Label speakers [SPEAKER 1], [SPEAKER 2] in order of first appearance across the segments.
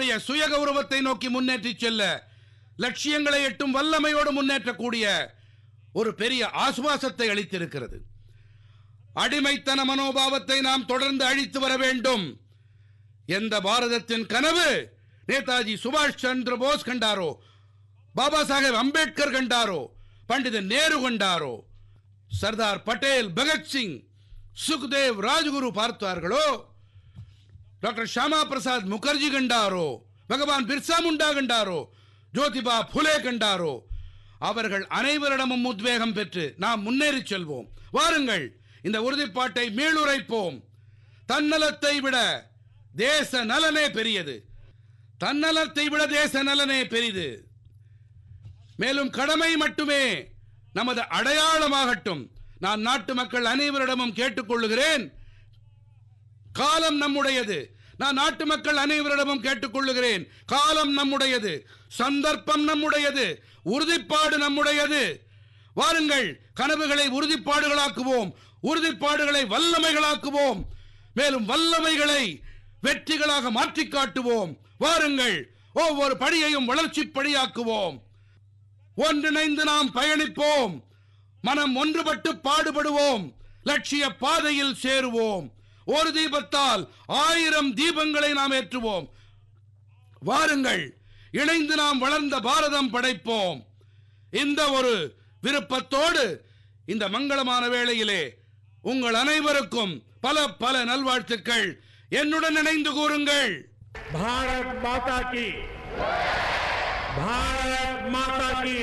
[SPEAKER 1] நம்முடைய சுய கௌரவத்தை நோக்கி முன்னேற்றிச் செல்ல லட்சியங்களை எட்டும் வல்லமையோடு முன்னேற்றக்கூடிய ஒரு பெரிய ஆசுவாசத்தை அளித்திருக்கிறது அடிமைத்தன மனோபாவத்தை நாம் தொடர்ந்து அழித்து வர வேண்டும் எந்த பாரதத்தின் கனவு நேதாஜி சுபாஷ் சந்திர போஸ் கண்டாரோ பாபா சாஹேப் அம்பேத்கர் கண்டாரோ பண்டிதன் நேரு கண்டாரோ சர்தார் பட்டேல் பகத்சிங் சுக்தேவ் ராஜகுரு பார்த்தார்களோ டாக்டர் ஷாமா பிரசாத் முகர்ஜி கண்டாரோ பகவான் பிர்சா முண்டா கண்டாரோ ஜோதிபா புலே கண்டாரோ அவர்கள் அனைவரிடமும் உத்வேகம் பெற்று நாம் முன்னேறி செல்வோம் வாருங்கள் இந்த உறுதிப்பாட்டை மீளுரைப்போம் தன்னலத்தை விட தேச நலனே பெரியது தன்னலத்தை விட தேச நலனே பெரிது மேலும் கடமை மட்டுமே நமது அடையாளமாகட்டும் நான் நாட்டு மக்கள் அனைவரிடமும் கேட்டுக்கொள்ளுகிறேன் காலம் நம்முடையது நான் நாட்டு மக்கள் அனைவரிடமும் கேட்டுக்கொள்ளுகிறேன் காலம் நம்முடையது சந்தர்ப்பம் நம்முடையது உறுதிப்பாடு நம்முடையது வாருங்கள் கனவுகளை உறுதிப்பாடுகளாக்குவோம் உறுதிப்பாடுகளை வல்லமைகளாக்குவோம் மேலும் வல்லமைகளை வெற்றிகளாக மாற்றிக் காட்டுவோம் வாருங்கள் ஒவ்வொரு படியையும் வளர்ச்சி படியாக்குவோம் ஒன்றிணைந்து நாம் பயணிப்போம் மனம் ஒன்றுபட்டு பாடுபடுவோம் லட்சிய பாதையில் சேருவோம் ஒரு தீபத்தால் ஆயிரம் தீபங்களை நாம் ஏற்றுவோம் வாருங்கள் இணைந்து நாம் வளர்ந்த பாரதம் படைப்போம் இந்த ஒரு விருப்பத்தோடு இந்த மங்களமான வேளையிலே உங்கள் அனைவருக்கும் பல பல நல்வாழ்த்துக்கள் என்னுடன் இணைந்து கூறுங்கள்
[SPEAKER 2] भारत माता की भारत माता की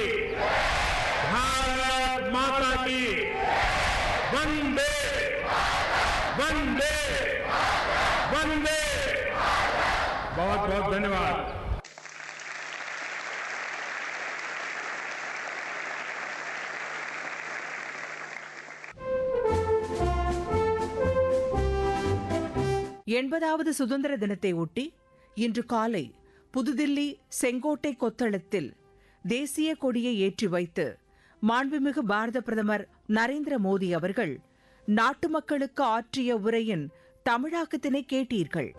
[SPEAKER 2] भारत माता की वंदे वंदे वंदे बहुत बहुत धन्यवाद
[SPEAKER 3] எண்பதாவது சுதந்திர தினத்தை ஒட்டி இன்று காலை புதுதில்லி செங்கோட்டை கொத்தளத்தில் தேசிய கொடியை ஏற்றி வைத்து மாண்புமிகு பாரத பிரதமர் நரேந்திர மோடி அவர்கள் நாட்டு மக்களுக்கு ஆற்றிய உரையின் தமிழாக்கத்தினை கேட்டீர்கள்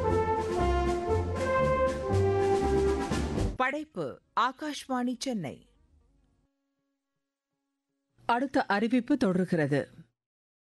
[SPEAKER 3] படைப்பு ஆகாஷ்வாணி சென்னை அடுத்த அறிவிப்பு தொடர்கிறது